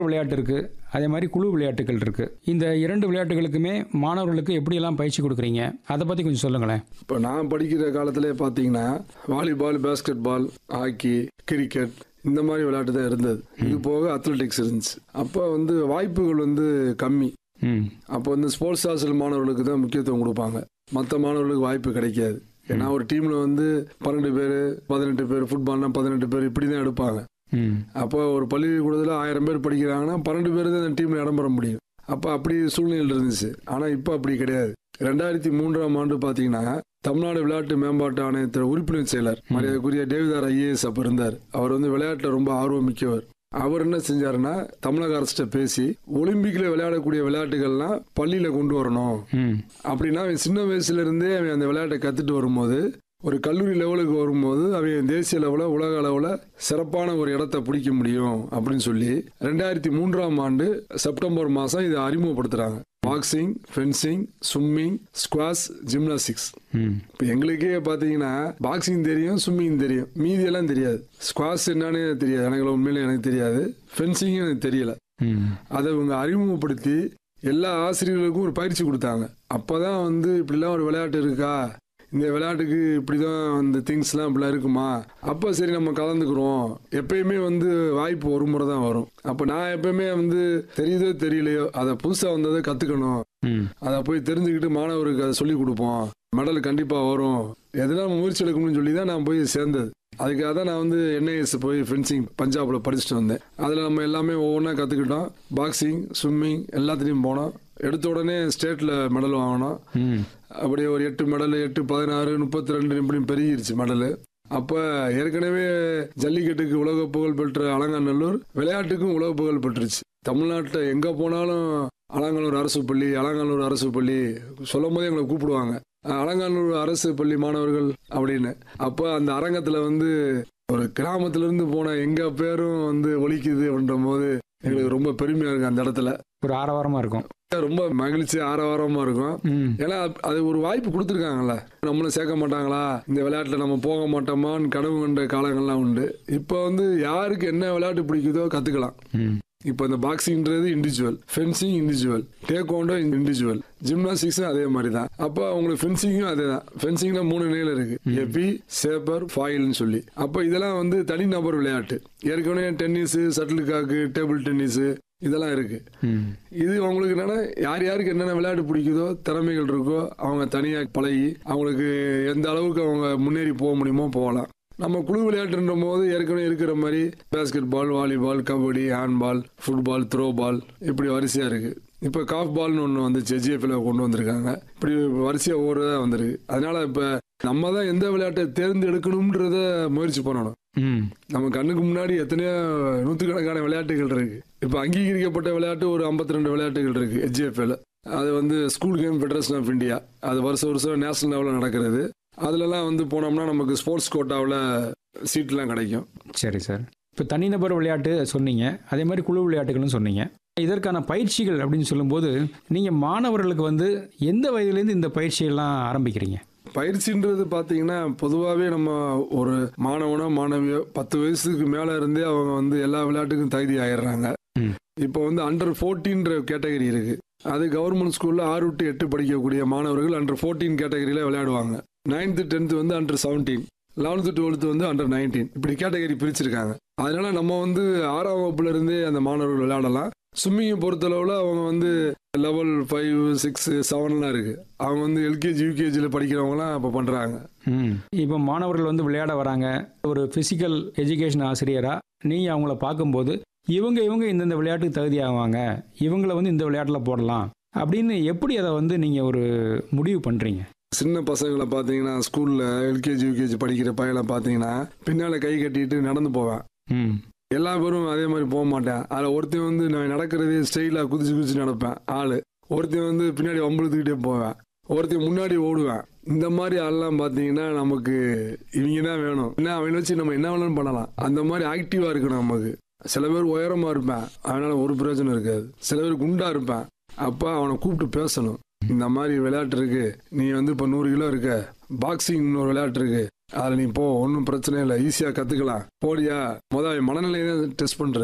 விளையாட்டு இருக்கு அதே மாதிரி குழு விளையாட்டுகள் இருக்கு இந்த இரண்டு விளையாட்டுகளுக்குமே மாணவர்களுக்கு எப்படியெல்லாம் பயிற்சி கொடுக்குறீங்க அதை பத்தி கொஞ்சம் சொல்லுங்களேன் இப்போ நான் படிக்கிற காலத்திலே பார்த்தீங்கன்னா volleyball basketball hockey cricket இந்த மாதிரி விளையாட்டு தான் இருந்தது இது போக அத்லெட்டிக்ஸ் இருந்துச்சு அப்போ வந்து வாய்ப்புகள் வந்து கம்மி ம் அப்போ வந்து ஸ்போர்ட்ஸ் ஹாஸ்டல் மாணவர்களுக்கு தான் முக்கியத்துவம் கொடுப்பாங்க மற்ற மாணவர்களுக்கு வாய்ப்பு கிடைக்காது ஏன்னா ஒரு டீம்ல வந்து பன்னெண்டு பேர் பதினெட்டு பேர் ஃபுட்பால்னா பதினெட்டு பேர் இப்படி தான் எடுப்பாங்க ம் அப்போ ஒரு பள்ளிக்கூடத்தில் ஆயிரம் பேர் படிக்கிறாங்கன்னா பன்னெண்டு பேர் தான் அந்த டீமில் இடம் பெற முடியும் அப்போ அப்படி சூழ்நிலை இருந்துச்சு ஆனால் இப்போ அப்படி கிடையாது ரெண்டாயிரத்தி மூன்றாம் ஆண்டு பார்த்தீங்கன்னா தமிழ்நாடு விளையாட்டு மேம்பாட்டு ஆணையத்தில் உறுப்பினர் செயலர் மரியாதைக்குரிய டேவிதார் ஐஏஎஸ் அப்போ இருந்தார் அவர் வந்து விளையாட்டில் ரொம்ப ஆர்வம் மிக்கவர் அவர் என்ன செஞ்சாருன்னா தமிழக அரசிட்ட பேசி ஒலிம்பிக்ல விளையாடக்கூடிய விளையாட்டுகள்லாம் பள்ளியில கொண்டு வரணும் ம் அப்படின்னா அவன் சின்ன வயசுல இருந்தே அவன் அந்த விளையாட்டை கத்துட்டு வரும்போது ஒரு கல்லூரி லெவலுக்கு வரும்போது அவன் தேசிய லெவலில் உலக அளவில் சிறப்பான ஒரு இடத்த பிடிக்க முடியும் அப்படின்னு சொல்லி ரெண்டாயிரத்தி மூன்றாம் ஆண்டு செப்டம்பர் மாதம் இதை அறிமுகப்படுத்துறாங்க boxing fencing swimming squash gymnastics ம் இப்போ எங்களுக்கே பார்த்தீங்கன்னா பாக்ஸிங் தெரியும் ஸ்விம்மிங் தெரியும் மீதியெல்லாம் தெரியாது ஸ்குவாஷ் என்னன்னு தெரியாது எனக்கு உண்மையிலே எனக்கு தெரியாது ஃபென்சிங்கும் எனக்கு தெரியல ம் அதை இவங்க அறிமுகப்படுத்தி எல்லா ஆசிரியர்களுக்கும் ஒரு பயிற்சி கொடுத்தாங்க அப்பதான் வந்து இப்படிலாம் ஒரு விளையாட்டு இருக்கா இந்த விளையாட்டுக்கு இப்படிதான் அந்த திங்ஸ்லாம் இப்படிலாம் இருக்குமா அப்போ சரி நம்ம கலந்துக்கிறோம் எப்பயுமே வந்து வாய்ப்பு ஒரு முறை தான் வரும் அப்போ நான் எப்பயுமே வந்து தெரியுதோ தெரியலையோ அதை புதுசாக வந்ததை கற்றுக்கணும் ம் அதை போய் தெரிஞ்சுக்கிட்டு மாணவருக்கு அதை சொல்லி கொடுப்போம் மெடல் கண்டிப்பாக வரும் எதனா நம்ம முயற்சி எடுக்கணும்னு சொல்லி தான் நான் போய் சேர்ந்தது அதுக்காக தான் நான் வந்து என்ஐஎஸ் போய் ஃபென்சிங் பஞ்சாபில் படிச்சுட்டு வந்தேன் அதில் நம்ம எல்லாமே ஒவ்வொன்றா கற்றுக்கிட்டோம் பாக்ஸிங் ஸ்விம்மிங் எல்லாத்துலேயும் போனோம் எடுத்த உடனே ஸ்டேட்டில் மெடல் வாங்கினோம் ம் அப்படியே ஒரு எட்டு மெடல் எட்டு பதினாறு முப்பத்தி ரெண்டு இப்படியும் பெருகிருச்சு மெடலு அப்போ ஏற்கனவே ஜல்லிக்கட்டுக்கு உலக புகழ் பெற்ற அலங்காநல்லூர் விளையாட்டுக்கும் உலக புகழ் பெற்றுச்சு தமிழ்நாட்டில் எங்கே போனாலும் அலங்காநல்லூர் அரசு பள்ளி அலங்காநல்லூர் அரசு பள்ளி சொல்லும் போதே எங்களை கூப்பிடுவாங்க அஹ் அலங்காநல்லூர் அரசு பள்ளி மாணவர்கள் அப்படின்னு அப்போ அந்த அரங்கத்தில் வந்து ஒரு கிராமத்துல இருந்து போன எங்க பேரும் வந்து ஒலிக்குது அப்படின்ற போது எங்களுக்கு ரொம்ப பெருமையா இருக்கு அந்த இடத்துல ஒரு ஆரவாரமா இருக்கும் ரொம்ப மகிழ்ச்சி ஆரவாரமா இருக்கும் ம் ஏன்னா அது ஒரு வாய்ப்பு கொடுத்துருக்காங்கல்ல நம்மளும் சேர்க்க மாட்டாங்களா இந்த விளையாட்டுல நம்ம போக மாட்டோமான்னு கனவு கண்ட காலங்கள்லாம் உண்டு இப்போ வந்து யாருக்கு என்ன விளையாட்டு பிடிக்குதோ கத்துக்கலாம் ம் இப்போ இந்த பாக்ஸிங்ன்றது individual fencing individual taekwondo individual ஜிம்னாஸ்டிக்ஸும் அதே மாதிரி தான் அப்போ அவங்களுக்கு ஃபென்சிங்கும் அதே தான் ஃபென்சிங்ல மூணு நிலையில இருக்கு எப்பி சேப்பர் ஃபாயில்னு சொல்லி அப்போ இதெல்லாம் வந்து தனிநபர் விளையாட்டு ஏற்கனவே tennis shuttlecock table tennis இதெல்லாம் இருக்கு ம் இது அவங்களுக்கு என்னன்னா யார் யாருக்கு என்னென்ன விளையாட்டு பிடிக்குதோ திறமைகள் இருக்கோ அவங்க தனியாக பழகி அவங்களுக்கு எந்த அளவுக்கு அவங்க முன்னேறி போக முடியுமோ போகலாம் நம்ம குழு விளையாட்டுன்ற போது ஏற்கனவே இருக்கிற மாதிரி basketball volleyball kabaddi handball football throwball இப்படி வரிசையாக இருக்கு இப்போ காஃப் பால்னு ஒன்று வந்துச்சு ஜிஎஃப்ல கொண்டு வந்திருக்காங்க இப்படி வரிசையாக ஓடுறதா வந்திருக்கு அதனால இப்போ நம்ம தான் எந்த விளையாட்டை தேர்ந்தெடுக்கணும்ன்றத முயற்சி பண்ணணும் ம் நம்ம கண்ணுக்கு முன்னாடி எத்தனையோ நூற்றுக்கணக்கான விளையாட்டுகள் இருக்கு இப்போ அங்கீகரிக்கப்பட்ட விளையாட்டு ஒரு 52 ரெண்டு விளையாட்டுகள் இருக்கு ஹெச்எஃப்எல் அது வந்து school game federation of India அது வருஷம் வருஷம் நேஷனல் லெவலில் நடக்கிறது அதுலலாம் வந்து போனோம்னா நமக்கு ஸ்போர்ட்ஸ் கோட்டாவில் சீட்லாம் கிடைக்கும் சரி சார் இப்போ தனிநபர் விளையாட்டு சொன்னீங்க அதே மாதிரி குழு விளையாட்டுகள்னு சொன்னீங்க இதற்கான பயிற்சிகள் அப்படின்னு சொல்லும்போது நீங்கள் மாணவர்களுக்கு வந்து எந்த வயதுலேருந்து இந்த பயிற்சியெல்லாம் ஆரம்பிக்கிறீங்க பயிற்சின்றது பார்த்தீங்கன்னா பொதுவாகவே நம்ம ஒரு மாணவனோ மாணவியோ பத்து வயசுக்கு மேலே இருந்தே அவங்க வந்து எல்லா விளையாட்டுக்கும் தகுதி ஆயிடுறாங்க ம். இப்போ வந்து அண்டர் ஃபோர்டீன்ற கேட்டகரி இருக்கு அது கவர்மெண்ட் ஸ்கூலில் ஆறு டு எட்டு படிக்கக்கூடிய மாணவர்கள் அண்டர் ஃபோர்டீன் கேட்டகரியில் விளையாடுவாங்க நைன்த்து டென்த்து வந்து அண்டர் செவன்டீன் லெவன்த்து டுவெல்த்து வந்து அண்டர் நைன்டீன் இப்படி கேட்டகரி பிரிச்சிருக்காங்க அதனால நம்ம வந்து ஆறாம் வகுப்புல இருந்தே அந்த மாணவர்கள் விளையாடலாம் ஸ்விம்மிங்கை பொறுத்தளவில் அவங்க வந்து லெவல் ஃபைவ் சிக்ஸ் செவன்லாம் இருக்கு அவங்க வந்து எல்கேஜி யூகேஜியில் படிக்கிறவங்களாம் இப்போ பண்ணுறாங்க ம் இப்போ மாணவர்கள் வந்து விளையாட வராங்க ஒரு ஃபிசிக்கல் எஜுகேஷன் ஆசிரியராக நீங்கள் அவங்கள பார்க்கும்போது இவங்க இவங்க இந்தந்த விளையாட்டுக்கு தகுதி ஆவாங்க இவங்கள வந்து இந்த விளையாட்டில் போடலாம் அப்படின்னு எப்படி அதை வந்து நீங்கள் ஒரு முடிவு பண்ணுறீங்க சின்ன பசங்களை பார்த்தீங்கன்னா ஸ்கூலில் எல்கேஜி யூகேஜி படிக்கிற பையனை பார்த்தீங்கன்னா பின்னால் கை கட்டிட்டு நடந்து போவேன் ம் எல்லா பேரும் அதே மாதிரி போக மாட்டேன் அதில் ஒருத்தன் வந்து நான் நடக்கிறதே ஸ்டைலாக குதிச்சு குதிச்சு நடப்பேன் ஆள் ஒருத்தன் வந்து பின்னாடி வம்பளுத்துக்கிட்டே போவேன் ஒருத்தன் முன்னாடி ஓடுவேன் இந்த மாதிரி ஆள்லாம் பார்த்தீங்கன்னா நமக்கு இவங்க தான் வேணும் என்ன அவனை வச்சு நம்ம என்ன வேணாலும் பண்ணலாம் அந்த மாதிரி ஆக்டிவாக இருக்கணும் நமக்கு சில பேர் உயரமாக இருப்பேன் அதனால ஒரு பிரயோஜனம் இருக்காது சில பேர் குண்டா இருப்பேன் அப்போ அவனை கூப்பிட்டு பேசணும் இந்த மாதிரி விளையாட்டு இருக்கு நீ வந்து இப்போ நூறு கிலோ இருக்க பாக்ஸிங் ஒரு விளையாட்டு இருக்கு அதில் நீ போ ஒன்றும் பிரச்சனை இல்லை ஈஸியாக கற்றுக்கலாம் போடியா முதல் மனநிலையை டெஸ்ட் பண்ணுறது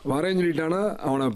வரேன்னு சொல்லிட்டானா அவனை